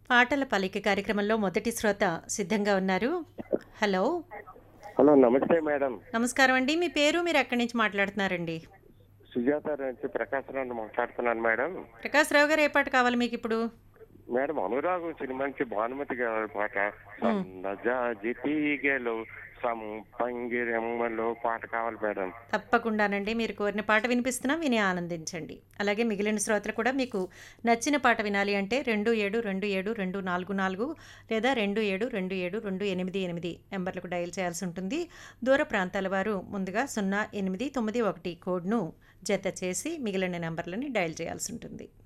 పాటల పలికి కార్యక్రమంలో మొదటి శ్రోత సిద్ధంగా ఉన్నారు హలో హలో నమస్తే మేడం నమస్కారం అండి మీ పేరు మీరు ఎక్కడి నుంచి మాట్లాడుతున్నారండి సుజాత నుంచి ప్రకాశ్ రావు మాట్లాడుతున్నాను మేడం ప్రకాష్ రావు గారు ఏ పాట కావాలి మీకు ఇప్పుడు మేడం అనురాగం సినిమా నుంచి భానుమతి గారి పాట నజాజితీగలో సంపంగిరమ్మలో పాట కావాలి మేడం తప్పకుండానండి మీరు కోరిన పాట వినిపిస్తున్నా విని ఆనందించండి అలాగే మిగిలిన శ్రోతలు కూడా మీకు నచ్చిన పాట వినాలి అంటే రెండు ఏడు రెండు ఏడు రెండు నాలుగు నాలుగు లేదా రెండు ఏడు రెండు ఏడు రెండు ఎనిమిది ఎనిమిది నెంబర్లకు డయల్ చేయాల్సి ఉంటుంది దూర ప్రాంతాల వారు ముందుగా సున్నా ఎనిమిది తొమ్మిది ఒకటి కోడ్ను జత చేసి మిగిలిన నెంబర్లని డయల్ చేయాల్సి ఉంటుంది